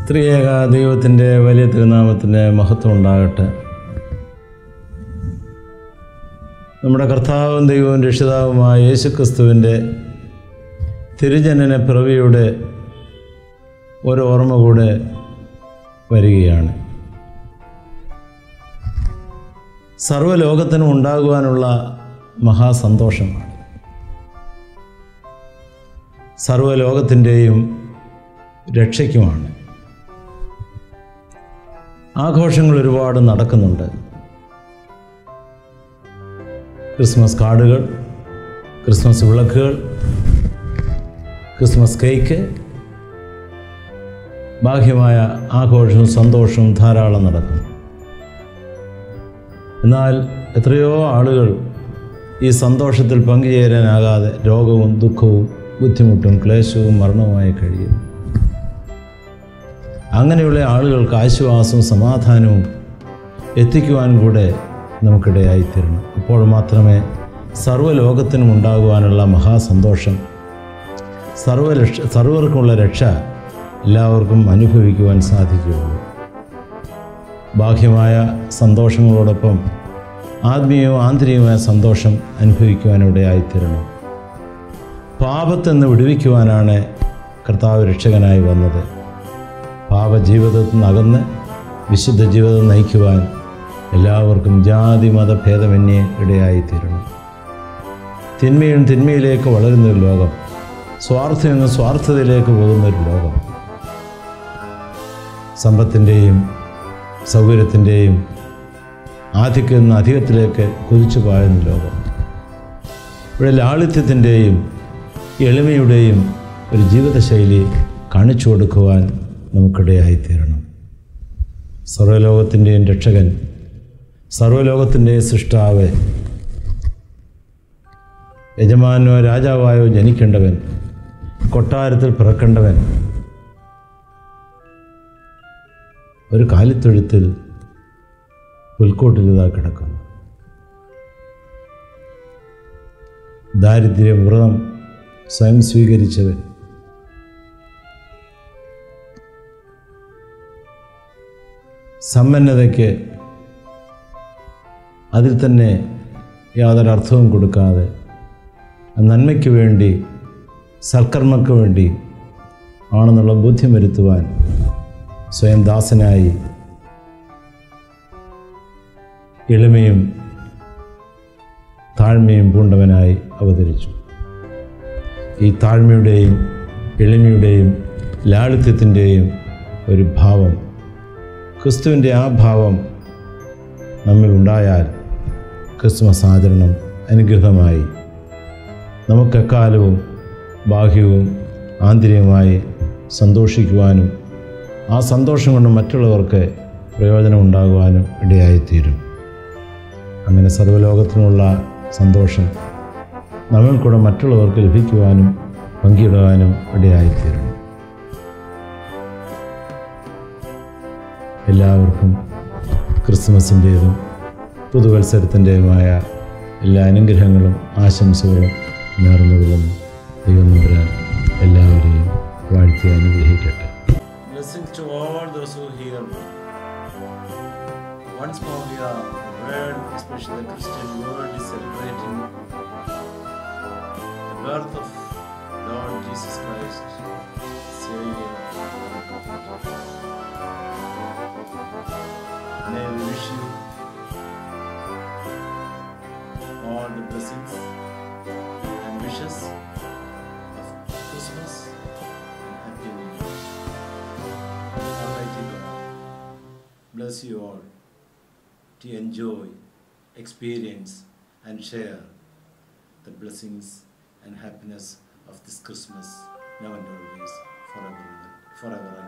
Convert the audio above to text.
ത്രിയേക ദൈവത്തിൻ്റെ വലിയ തിരുനാമത്തിന് മഹത്വം ഉണ്ടാകട്ടെ നമ്മുടെ കർത്താവും ദൈവവും രക്ഷിതാവുമായ യേശുക്രിസ്തുവിൻ്റെ തിരുജനന പിറവിയുടെ ഒരു ഓർമ്മ കൂടെ വരികയാണ് സർവ്വലോകത്തിനും ഉണ്ടാകുവാനുള്ള മഹാസന്തോഷമാണ് സർവ്വലോകത്തിൻ്റെയും രക്ഷയ്ക്കുമാണ് ആഘോഷങ്ങൾ ഒരുപാട് നടക്കുന്നുണ്ട് ക്രിസ്മസ് കാർഡുകൾ ക്രിസ്മസ് വിളക്കുകൾ ക്രിസ്മസ് കേക്ക് ബാഹ്യമായ ആഘോഷവും സന്തോഷവും ധാരാളം നടക്കും എന്നാൽ എത്രയോ ആളുകൾ ഈ സന്തോഷത്തിൽ പങ്കുചേരാനാകാതെ രോഗവും ദുഃഖവും ബുദ്ധിമുട്ടും ക്ലേശവും മരണവുമായി കഴിയുന്നു അങ്ങനെയുള്ള ആളുകൾക്ക് ആശ്വാസവും സമാധാനവും എത്തിക്കുവാൻ കൂടെ നമുക്കിടയായിത്തീരണം അപ്പോൾ മാത്രമേ സർവ്വലോകത്തിനും ഉണ്ടാകുവാനുള്ള മഹാസന്തോഷം സർവ്വരക്ഷ സർവർക്കുമുള്ള രക്ഷ എല്ലാവർക്കും അനുഭവിക്കുവാൻ സാധിക്കുകയുള്ളൂ ബാഹ്യമായ സന്തോഷങ്ങളോടൊപ്പം ആത്മീയവും ആന്തരികമായ സന്തോഷം അനുഭവിക്കുവാനിടയായിത്തീരണം പാപത്തെന്ന് വിടുവിക്കുവാനാണ് കർത്താവ് രക്ഷകനായി വന്നത് പാപജീവിതത്തിൽ നിന്ന് അകന്ന് വിശുദ്ധ ജീവിതം നയിക്കുവാൻ എല്ലാവർക്കും ജാതി മതഭേദമന്യേ ഇടയായിത്തീരണം തിന്മയും തിന്മയിലേക്ക് വളരുന്നൊരു ലോകം സ്വാർത്ഥയിൽ നിന്ന് സ്വാർത്ഥതയിലേക്ക് പോകുന്നൊരു ലോകം സമ്പത്തിൻ്റെയും സൗകര്യത്തിൻ്റെയും ആധിക്യം നിന്ന് അധികത്തിലേക്ക് കുതിച്ചു പായുന്ന ലോകം ഇവിടെ ലാളിത്യത്തിൻ്റെയും എളിമയുടെയും ഒരു ജീവിതശൈലി കാണിച്ചു കൊടുക്കുവാൻ നമുക്കിടയായിത്തീരണം സർവ്വലോകത്തിൻ്റെയും രക്ഷകൻ സർവ്വലോകത്തിൻ്റെയും സൃഷ്ടാവ് യജമാനോ രാജാവായോ ജനിക്കേണ്ടവൻ കൊട്ടാരത്തിൽ പിറക്കേണ്ടവൻ ഒരു കാലിത്തൊഴുത്തിൽ പുൽക്കോട്ടിലിതാ കിടക്കുന്നു ദാരിദ്ര്യം വ്രതം സ്വയം സ്വീകരിച്ചവൻ സമ്പന്നതയ്ക്ക് അതിൽ തന്നെ യാതൊരു അർത്ഥവും കൊടുക്കാതെ നന്മയ്ക്ക് വേണ്ടി സൽക്കർമ്മയ്ക്ക് വേണ്ടി ആണെന്നുള്ള ബോധ്യം വരുത്തുവാൻ സ്വയം ദാസനായി എളിമയും താഴ്മയും പൂണ്ടവനായി അവതരിച്ചു ഈ താഴ്മയുടെയും എളിമയുടെയും ലാളിത്യത്തിൻ്റെയും ഒരു ഭാവം ക്രിസ്തുവിൻ്റെ ആ ഭാവം നമ്മിൽ ഉണ്ടായാൽ ക്രിസ്മസ് ആചരണം അനുഗ്രഹമായി നമുക്കെക്കാലവും ബാഹ്യവും ആന്തരികമായി സന്തോഷിക്കുവാനും ആ സന്തോഷം കൊണ്ട് മറ്റുള്ളവർക്ക് പ്രയോജനം ഉണ്ടാകുവാനും ഇടയായിത്തീരും അങ്ങനെ സർവ്വലോകത്തിനുമുള്ള സന്തോഷം നമ്മിൽ കൂടെ മറ്റുള്ളവർക്ക് ലഭിക്കുവാനും പങ്കിടുവാനും ഇടയായിത്തീരും എല്ലാവർക്കും ക്രിസ്മസിൻ്റേതും പുതുവത്സരത്തിൻ്റെതുമായ എല്ലാ അനുഗ്രഹങ്ങളും ആശംസകളും നേർന്നുകൊള്ളുന്നു ദൈവം നമ്പരാൻ എല്ലാവരെയും വാഴ്ത്തി അനുഗ്രഹിക്കട്ടെ Blessings to all those who hear me. Once more, we are the world, especially the Christian world, is celebrating the birth of Lord Jesus Christ, Savior. May we wish you all the blessings and wishes of Christmas and Happy New Year. Almighty God, bless you all to enjoy, experience, and share the blessings and happiness of this Christmas now and always, forever, and- forever